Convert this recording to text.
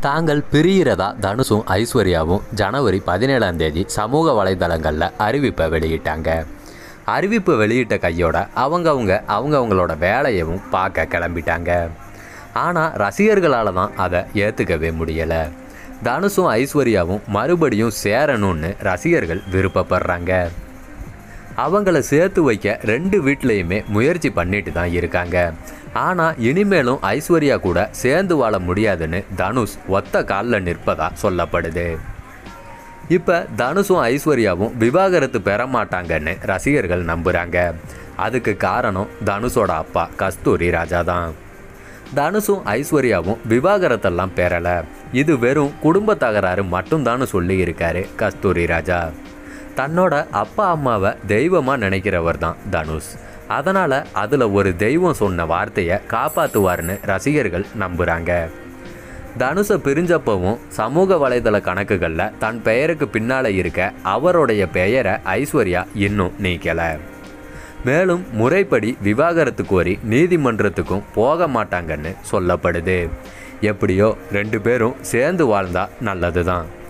தாங்கள் பிரிகிறதா தனுஷும் ஐஸ்வர்யாவும் ஜனவரி பதினேழாம் தேதி சமூக வலைதளங்களில் அறிவிப்பை வெளியிட்டாங்க அறிவிப்பு வெளியிட்ட கையோட அவங்கவுங்க அவங்கவுங்களோட வேலையவும் பார்க்க கிளம்பிட்டாங்க ஆனால் ரசிகர்களால் தான் அதை ஏற்றுக்கவே முடியலை தனுஷும் ஐஸ்வர்யாவும் மறுபடியும் சேரணும்னு ரசிகர்கள் விருப்பப்படுறாங்க அவங்கள சேர்த்து வைக்க ரெண்டு வீட்லேயுமே முயற்சி பண்ணிட்டு தான் இருக்காங்க ஆனால் இனிமேலும் ஐஸ்வர்யா கூட சேர்ந்து வாழ முடியாதுன்னு தனுஷ் ஒத்த காலில் நிற்பதா சொல்லப்படுது இப்போ தனுஷும் ஐஸ்வர்யாவும் விவாகரத்து பெற மாட்டாங்கன்னு ரசிகர்கள் நம்புகிறாங்க அதுக்கு காரணம் தனுஷோட அப்பா கஸ்தூரி ராஜா தான் தனுஷும் ஐஸ்வர்யாவும் விவாகரத்தெல்லாம் பெறலை இது வெறும் குடும்ப தகராறு மட்டும்தான்னு சொல்லி இருக்காரு கஸ்தூரி ராஜா தன்னோட அப்பா அம்மாவை தெய்வமாக நினைக்கிறவர் தான் தனுஷ் அதனால் அதில் ஒரு தெய்வம் சொன்ன வார்த்தையை காப்பாற்றுவார்னு ரசிகர்கள் நம்புகிறாங்க தனுஷை பிரிஞ்சப்பவும் சமூக வலைதள கணக்குகளில் தன் பெயருக்கு பின்னால் இருக்க அவருடைய பெயரை ஐஸ்வர்யா இன்னும் நீக்கலை மேலும் முறைப்படி விவாகரத்து கோரி நீதிமன்றத்துக்கும் போக மாட்டாங்கன்னு சொல்லப்படுது எப்படியோ ரெண்டு பேரும் சேர்ந்து வாழ்ந்தா நல்லது தான்